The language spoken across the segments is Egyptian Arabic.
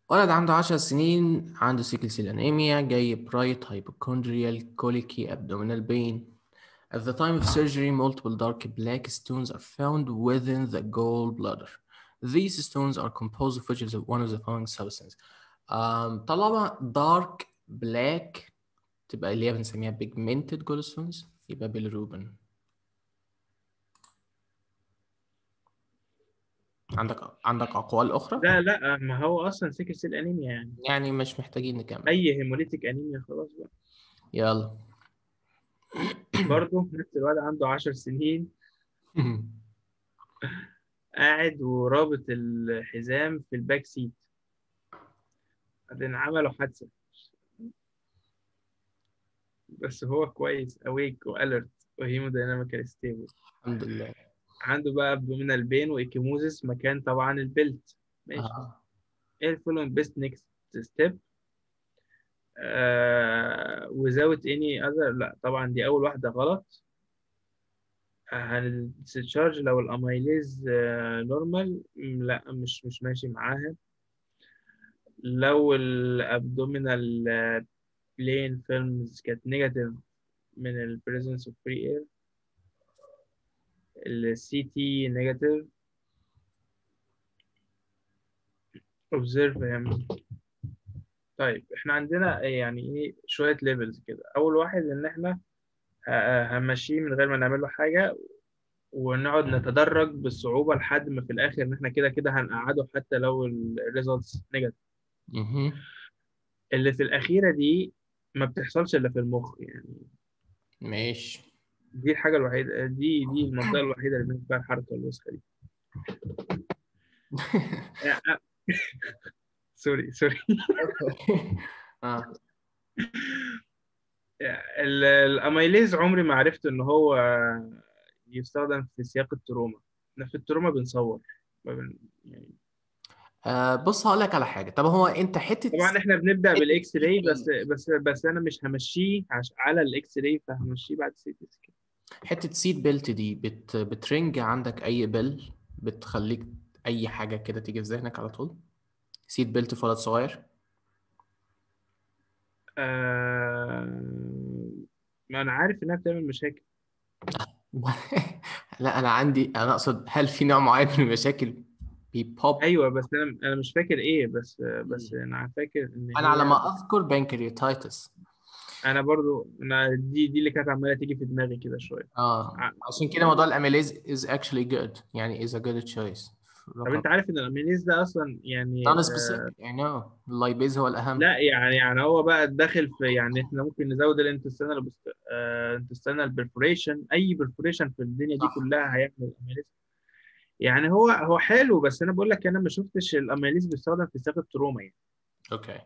ولد عنده 10 سنين عنده سيكل سيل انيميا جاي برايت هايبوكوندريال كوليكي abdominal pain At the time of surgery, multiple dark black stones are found within the gallbladder. These stones are composed of which is one of the following substances. Um, طالما dark black تبقى اللي هي بنسميها pigmented gallstones يبقى bilirubin. عندك عندك أقوال أخرى؟ لا لا ما هو اصلا سيكل سيل انيميا يعني يعني مش محتاجين نكمل. اي هيموليتيك انيميا خلاص بقى يلا. برضه نفس الواد عنده 10 سنين قاعد ورابط الحزام في الباك سيت بعدين عملوا حادثة بس هو كويس awake والرت وهيمودايناميكال ستيبل الحمد لله. عنده بقى ابدومينال بين وايكيموزيس مكان طبعا البلت ماشي آه. ايه الفولون بيست نيكست ستيب without any other لا طبعا دي اول واحده غلط هنتشارج لو الاميليز نورمال لا مش مش ماشي معاها لو الابدومينال بلين فيلمز كانت نيجاتيف من ال presence of free air ال CT negative observe him طيب احنا عندنا يعني ايه شوية ليفلز كده أول واحد إن احنا ه- هنمشيه من غير ما نعمل له حاجة ونقعد نتدرج بالصعوبة لحد ما في الآخر إن احنا كده كده هنقعده حتى لو الريزلتس نيجاتيف مهم. اللي في الأخيرة دي ما بتحصلش إلا في المخ يعني ماشي. دي الحاجة الوحيدة دي دي المنطقة الوحيدة اللي بنعمل فيها الحركة الوسخة دي يعني- سوري سوري آه. ال- الاميليز عمري ما عرفت ان هو يستخدم في سياق التروما احنا في التروما بنصور ما بن... يعني آه بص هقول لك على حاجه طب هو انت حته طبعا احنا بنبدا بالاكس راي بس بس بس انا مش همشيه عش... على الاكس راي فهمشيه بعد سي تي سكان حته سيت بيلت دي بت بترنج عندك اي بل بتخليك اي حاجه كده تيجي في ذهنك على طول سيت بيلت في ولد صغير آه... ما انا عارف انها بتعمل مشاكل لا انا عندي انا اقصد هل في نوع معين من المشاكل بيبوب ايوه بس انا انا مش فاكر ايه بس بس انا فاكر ان انا هي- على ما اذكر بانكرياتايتس انا برضو انا دي دي اللي كانت عماله تيجي في دماغي كده شويه اه ع- عشان كده موضوع الاميليز is actually good يعني is a good choice طب انت عارف ان الاميليز ده اصلا يعني non آه، specific I know اللايبيز هو الاهم لا يعني يعني هو بقى داخل في يعني احنا ممكن نزود الانتستينال انتستينال بيرفوريشن اي بيرفوريشن في الدنيا دي صح. كلها هيعمل الاميليز يعني هو هو حلو بس انا بقول لك انا ما شفتش الاميليز بيستخدم في سياق التروما يعني اوكي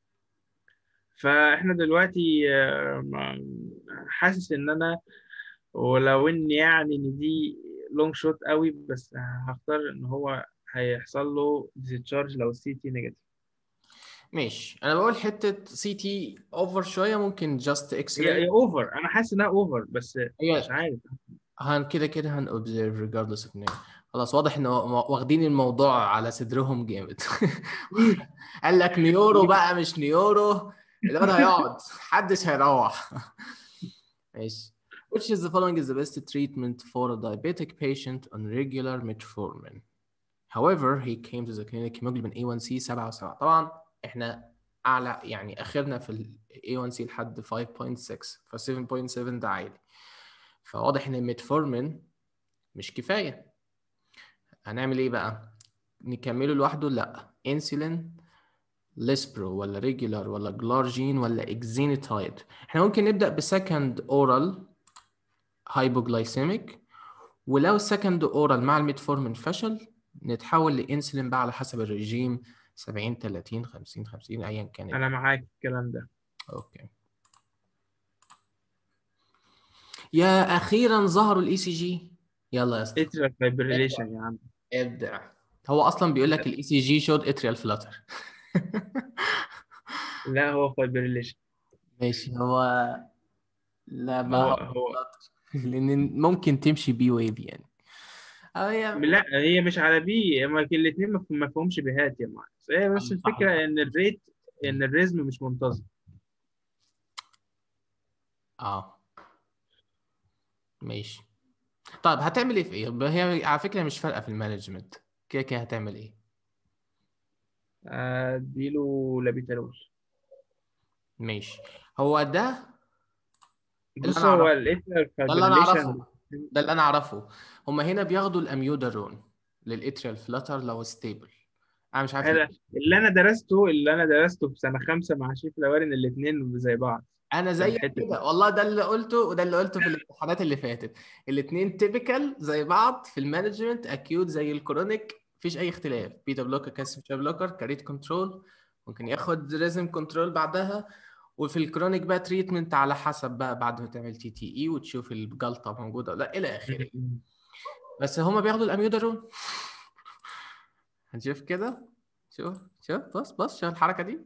فاحنا دلوقتي آه، ما- حاسس ان انا ولو ان يعني ان دي لونج شوت قوي بس هختار ان هو هيحصل له ديسشارج لو السي تي نيجاتيف ماشي انا بقول حته سي تي اوفر شويه ممكن جاست اكس هي اوفر انا حاسس انها اوفر بس هي مش عارف هن كده كده هن observe regardless of name خلاص واضح ان وا- واخدين الموضوع على صدرهم جامد قال لك نيورو بقى مش نيورو الواد هيقعد محدش هيروح ماشي Which is the following is the best treatment for a diabetic patient on regular metformin? However, he came to the clinic hemoglobin A1C 7 و7 طبعا احنا اعلى يعني اخرنا في ال A1C لحد 5.6 ف 7.7 ده عالي فواضح ان الميتفورمين مش كفايه هنعمل ايه بقى نكمله لوحده لا انسولين ليسبرو ولا ريجولار ولا جلارجين ولا اكزينيتايد احنا ممكن نبدا بسكند اورال هايبوجلايسيميك ولو السكند اورال مع الميتفورمين فشل نتحول لانسولين بقى على حسب الرجيم 70 30 50 50 ايا كان انا معاك في الكلام ده اوكي يا اخيرا ظهروا الاي سي جي يلا يا اسطى اتريال فايبريليشن يا عم ابدع هو اصلا بيقول لك الاي سي جي شود اتريال فلاتر لا هو فايبريليشن ماشي هو لا ما هو هو هو لان ممكن تمشي بي ويف يعني اه هي لا هي مش على بي هما الاثنين ما ما فيهمش بيهات يا معلم هي بس صح. الفكره ان الريت ان الريزم مش منتظم اه ماشي طيب هتعمل ايه في ايه؟ يبقى هي على فكرة مش فارقة في المانجمنت كده كده هتعمل ايه؟ اديله لابيتالول ماشي هو ده بص أنا هو أعرفه. الاتريال ده اللي انا fibrillation اعرفه ده اللي انا اعرفه هما هنا بياخدوا الاميودارون للاتريال فلاتر لو ستيبل انا مش عارف هذا ليه. اللي انا درسته اللي انا درسته في سنه خمسه مع شريف الاوارن الاثنين زي بعض انا زي الحتة دي. كده والله ده اللي قلته وده اللي قلته في الامتحانات اللي فاتت الاثنين تيبيكال زي بعض في المانجمنت اكيوت زي الكرونيك مفيش اي اختلاف بيتا بلوكر كالسيوم شانل بلوكر كاريت كنترول ممكن ياخد ريزم كنترول بعدها وفي الكرونيك بقى تريتمنت على حسب بقى بعد ما تعمل تي تي اي وتشوف الجلطه موجوده ولا لا الى اخره بس هما بياخدوا الاميودارون هنشوف كده شوف شوف بص بص شوف الحركه دي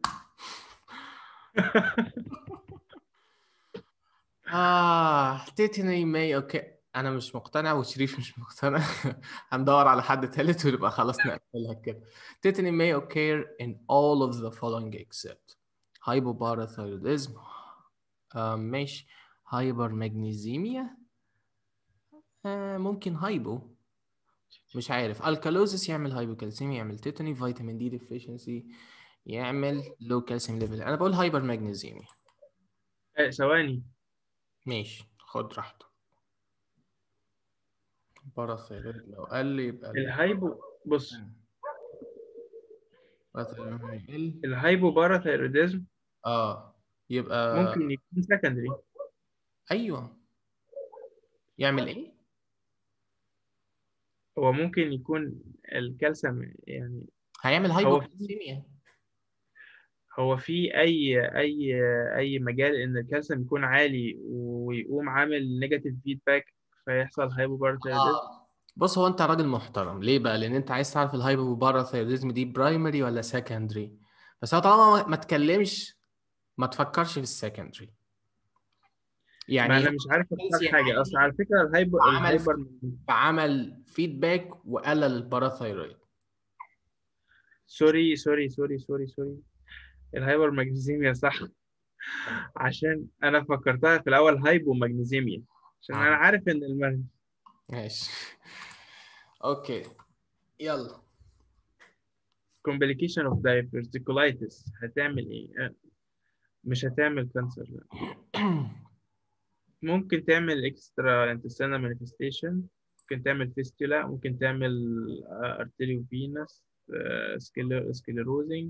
آه تيتني ماي أوكي أنا مش مقتنع وشريف مش مقتنع هندور على حد تالت ونبقى خلاص نقفلها كده تيتني may occur in all of the following except hypoparathyroidism آه ماشي هايبرمagnesemia آه ممكن هايبو مش عارف الكالوزس يعمل هايبوكالسيميا يعمل تيتاني فيتامين دي ديفيشنسي يعمل لو كالسيوم ليفل انا بقول هايبر ماجنيزيميا آه، ثواني ماشي خد راحتك باراثيرويد لو قال لي يبقى ال- الهايبو بص باراثيرويد يقل الهايبو باراثيروديزم اه يبقى ممكن يكون سكندري ايوه يعمل ايه؟ هو ممكن يكون الكالسيوم يعني هيعمل هايبوكالسيميا هو في اي اي اي مجال ان الكالسيوم يكون عالي ويقوم عامل نيجاتيف فيدباك فيحصل هايبو باراثيروديزم آه. بص هو انت راجل محترم ليه بقى لان انت عايز تعرف الهايبوباراثيروديزم دي برايمري ولا سكندري بس هو طالما ما- ما تكلمش ما تفكرش في السكندري ما يعني انا مش عارف اختار كالسيوم حاجه عالي اصل على فكره الهايبر وعمل الهايبر عمل فيدباك وقلل الباراثيرويد سوري سوري سوري سوري سوري الهايبر ماجنيزيميا صح عشان انا فكرتها في الاول هايبو ماجنيزيميا عشان انا آه. عارف ان المغ... ماشي اوكي يلا complication of diverticulitis هتعمل ايه؟ آه، مش هتعمل كانسر لا ممكن تعمل extra intestinal manifestation ممكن تعمل fistula ممكن تعمل uh, arteriovenous uh, scler- sclerosing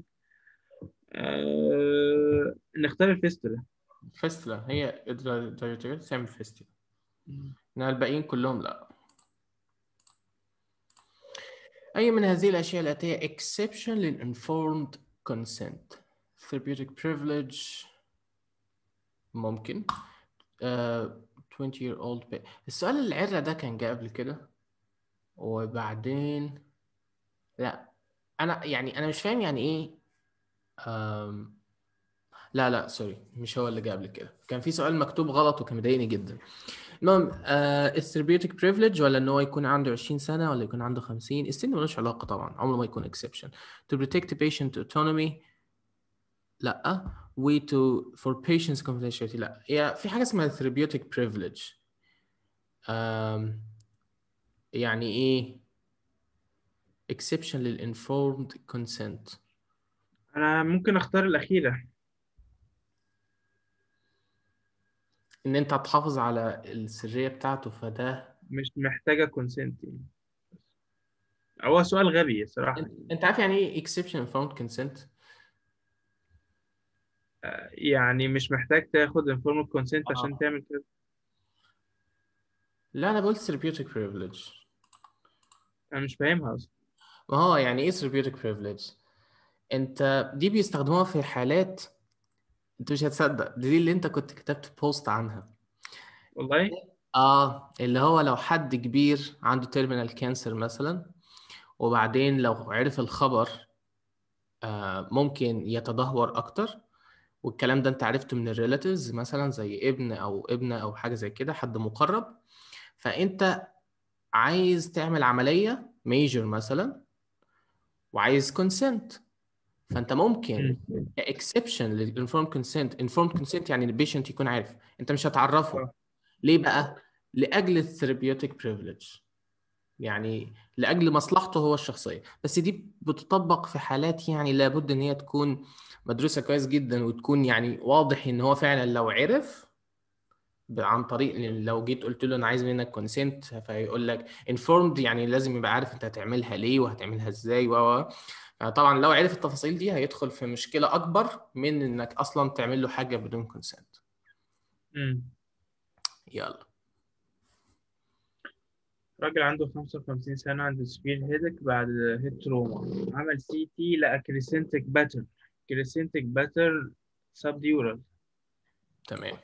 uh, نختار الفيستولا فيستلا هي درجة تعمل فيستلا انما الباقيين كلهم لا أي من هذه الأشياء الآتية exception لل informed consent therapeutic privilege ممكن آه 20 year old pa- السؤال العرة ده كان جاء قبل كده وبعدين لا أنا يعني أنا مش فاهم يعني إيه آم... لا لا سوري مش هو اللي جاء قبل كده كان في سؤال مكتوب غلط وكان مضايقني جدا المهم آه الثيرابيوتيك بريفليج ولا ان هو يكون عنده 20 سنه ولا يكون عنده 50 السن ملوش علاقه طبعا عمره ما يكون exception to protect patient autonomy لا و to for patients confidentiality لا هي في حاجه اسمها therapeutic privilege آم يعني ايه exception لل informed consent انا ممكن اختار الاخيره ان انت تحافظ على السريه بتاعته فده مش محتاجه كونسنت هو سؤال غبي صراحه انت أنت عارف يعني ايه exception informed consent يعني مش محتاج تاخد informed consent عشان آه. تعمل كده لا انا قلت therapeutic privilege انا مش فاهمها اصلا ما هو يعني ايه therapeutic privilege انت دي بيستخدموها في حالات انت مش هتصدق دي اللي انت كنت كتبت بوست عنها والله اه اللي هو لو حد كبير عنده تيرمينال كانسر مثلا وبعدين لو عرف الخبر آه ممكن يتدهور اكتر والكلام ده انت عرفته من الريلاتيفز مثلا زي ابن او ابنه او حاجه زي كده حد مقرب فانت عايز تعمل عمليه ميجر مثلا وعايز كونسنت فانت ممكن مم. اكسبشن للانفورم كونسنت انفورم كونسنت يعني البيشنت يكون عارف انت مش هتعرفه آه. ليه بقى لاجل الثيرابيوتيك بريفليج يعني لاجل مصلحته هو الشخصيه بس دي بتطبق في حالات يعني لابد ان هي تكون مدروسه كويس جدا وتكون يعني واضح ان هو فعلا لو عرف ب- عن طريق لأن لو جيت قلت له انا عايز منك كونسنت فيقول لك انفورمد يعني لازم يبقى عارف انت هتعملها ليه وهتعملها ازاي و و. طبعا لو عرف التفاصيل دي هيدخل في مشكله اكبر من انك اصلا تعمل له حاجه بدون كونسنت مم. يلا راجل عنده 55 سنة عنده سبير هيدك بعد هيد تروما عمل سي تي لقى كريسنتك باتر كريسنتك باتر سبديورال تمام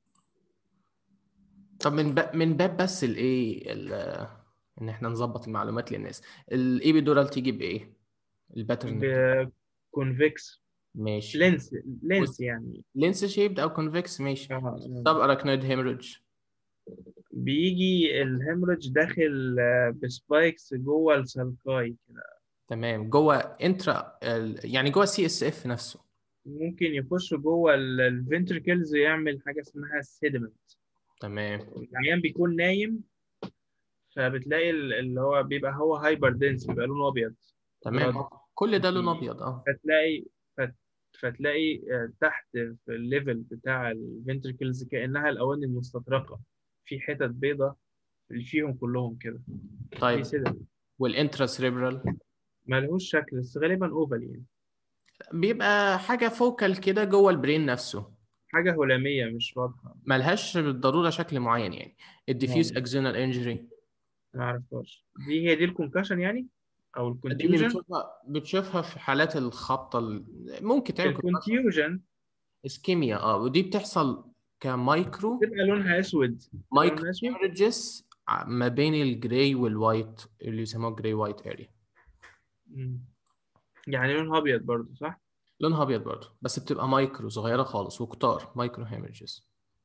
طب من باب من باب بس الايه ال- ان احنا نظبط المعلومات للناس الايبيدورال تيجي بايه الباترن بكونفكس ماشي لينس لينس يعني لينس شيبد او كونفكس ماشي آه، سب اراكنويد هيموريدج بيجي الهemorrhage داخل آه، بسبايكس جوه السلقاي كده تمام جوه انترا يعني جوه السي اس اف نفسه ممكن يخش جوه الفنتركلز يعمل حاجة اسمها سيدمنت تمام العيان بيكون نايم فبتلاقي ال- اللي هو بيبقى هو هايبر دنس بيبقى لونه ابيض تمام براد. كل ده لون في- ابيض اه فتلاقي فت- فتلاقي آه، تحت في الليفل بتاع الفنتركلز كأنها الأواني المستطرقة في حتت بيضة اللي فيهم كلهم كده في طيب سيدمنت والانترا سريبرال ملهوش شكل بس غالبا اوفال يعني بيبقى حاجه فوكال كده جوه البرين نفسه حاجة هلامية مش واضحة ملهاش بالضروره شكل معين يعني الديفيوز نعم. اكزونال انجري ما اعرفهاش دي هي دي الكونكشن يعني او دي اللي الكونتيوجن بتشوفها بتشوفها في حالات الخبطه ال- ممكن تعمل الكونتيوجن اسكيميا اه ودي بتحصل كمايكرو تبقى لونها اسود مايكرو لونها اسود هيموريدجز ما بين الجراي والوايت اللي يسموها جراي وايت اريا مم. يعني لونها ابيض برضو صح لونها ابيض برضه بس بتبقى مايكرو صغيره خالص وكتار مايكرو هيموريدجز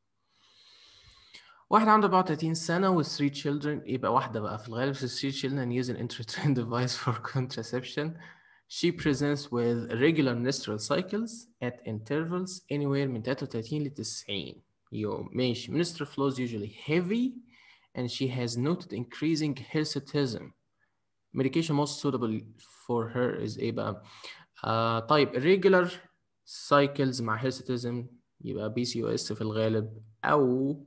واحد عنده 34 سنة with three children يبقى واحدة بقى في الغالب في three children use an intrauterine device for contraception. She presents with regular menstrual cycles at intervals anywhere من 33 ل 90 يوم ماشي menstrual flows usually heavy and she has noted increasing hirsutism. Medication most suitable for her is ايه بقى؟ آه طيب irregular cycles مع hirsutism يبقى PCOS في الغالب أو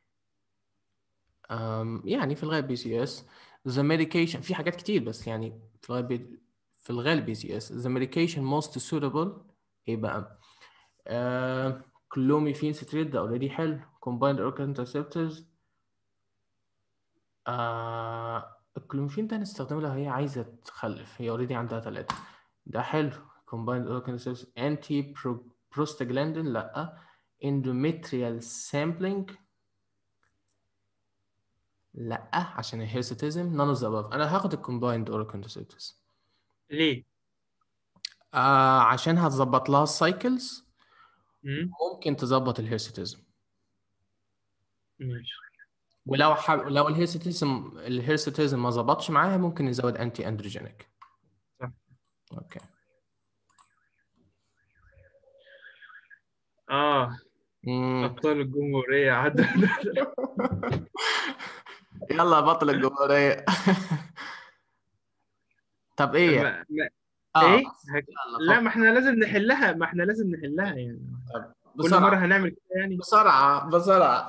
أم، يعني في الغالب بي سي اس the medication في حاجات كتير بس يعني في الغالب في الغالب بي سي اس the medication most suitable ايه بقى آه كلوميفين ستريت ده اوريدي حلو combined oral contraceptives آه الكلوميفين ده نستخدمه لو هي عايزة تخلف هي اوريدي عندها ثلاثة ده حلو combined oral contraceptives anti prostaglandin لا endometrial sampling لا عشان الهيرسيتيزم none of the above انا هاخد الكومبايند اورال كونترسبتيفز ليه آه عشان هتظبط لها السايكلز مم. ممكن تظبط الهيرسيتيزم ماشي ولو حب... لو الهيرسيتيزم الهيرسيتيزم ما ظبطش معاها ممكن نزود انتي اندروجينيك صح. اوكي اه مم. ابطال الجمهورية عدوا يلا بطل الجمهورية طب ايه ما- ما- اه ايه هك- يلا لا طب ما احنا لازم نحلها ما احنا لازم نحلها يعني كل بسرعة مرة هنعمل كده يعني بسرعة بسرعة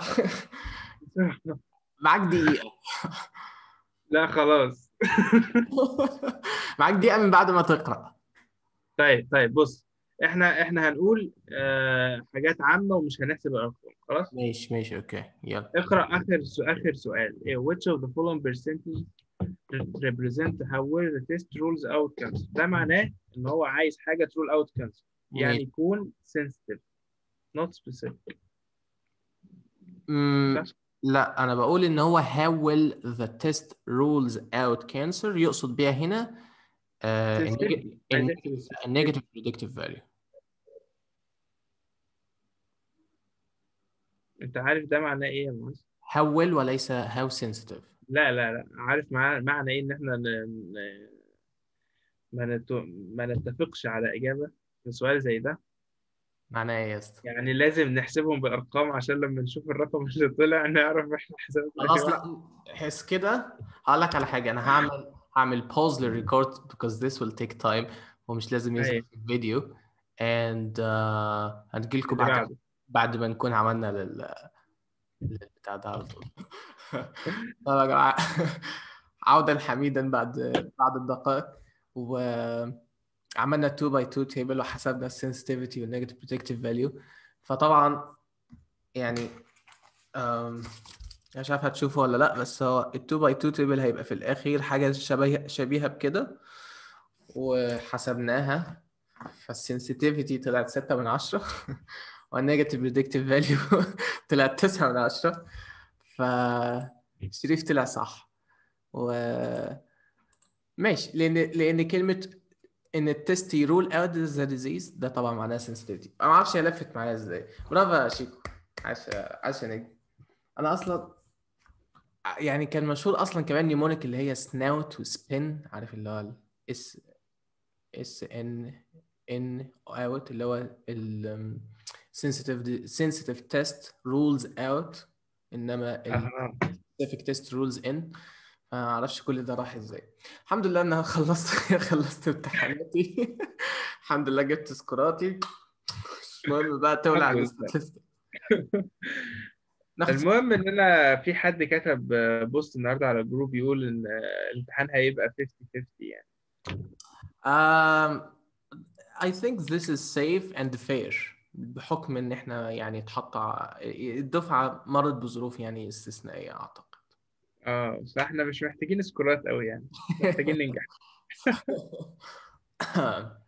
معاك دقيقة لا خلاص معاك دقيقة من بعد ما تقرأ طيب طيب بص احنا احنا هنقول آه حاجات عامة ومش هنحسب الارقام خلاص ماشي ماشي اوكي يلا اقرأ اخر سو اخر سؤال إيه which of the following percentage represent how well the test rules out cancer ده معناه ان هو عايز حاجة rule out cancer يعني ماشي. يكون sensitive not specific مم، صح؟ لا انا بقول ان هو how will the test rules out cancer يقصد بيها هنا آه Sensitive. عايز يحسب الس- negative predictive value انت عارف ده معناه ايه يا مهندس how well وليس how sensitive لا لا لا عارف مع... معنى ايه ان احنا ن... ن... ما, نت... ما نتفقش على اجابه في سؤال زي ده معناه ايه يا اسطى يعني لازم نحسبهم بارقام عشان لما نشوف الرقم اللي طلع نعرف احنا حسبنا خلاص إيه. لا حس كده هقول لك على حاجه انا هعمل هعمل pause للريكورد because this will take time ومش لازم يظهر أيوة. في الفيديو and uh, هنجي لكم اللي بعد بعده. بعد ما نكون عملنا لل للبتاع ده على طول طب يا جماعه عودا حميدا بعد بعد الدقائق وعملنا 2 باي 2 تيبل وحسبنا السنسيتيفيتي والنيجاتيف بريدكتيف فاليو فطبعا يعني أم، مش عارف هتشوفه ولا لا بس هو ال 2 باي 2 تيبل هيبقى في الاخير حاجه شبيه شبيهه بكده وحسبناها فالسنسيتيفيتي طلعت 6 من 10 والنيجاتيف بريدكتيف فاليو طلعت 9 من 10 فشريف طلع صح و ماشي لان لان كلمه ان التست يرول اوت ذا ديزيز ده طبعا معناها سنسيتيفيتي انا ما اعرفش هي لفت معايا ازاي برافو يا شيكو عاش عاش يا نجم انا اصلا يعني كان مشهور اصلا كمان نيمونيك اللي هي سناوت وسبين عارف اللي هو اس اس ان ان اوت اللي هو ال sensitive sensitive test rules out انما ال أها. specific test rules in ما اعرفش كل ده راح ازاي الحمد لله ان انا خلصت خلصت امتحاناتي الحمد لله جبت سكوراتي مش مهم بقى تولع الحمد لله. الاستاتستيك ناخد المهم ان انا في حد كتب بوست النهارده على الجروب يقول ان الامتحان هيبقى 50 50 يعني Um, I think this is safe and fair بحكم ان احنا يعني اتحط ع- الدفعة مرت بظروف يعني استثنائية اعتقد اه بس احنا مش محتاجين سكورات قوي يعني محتاجين ننجح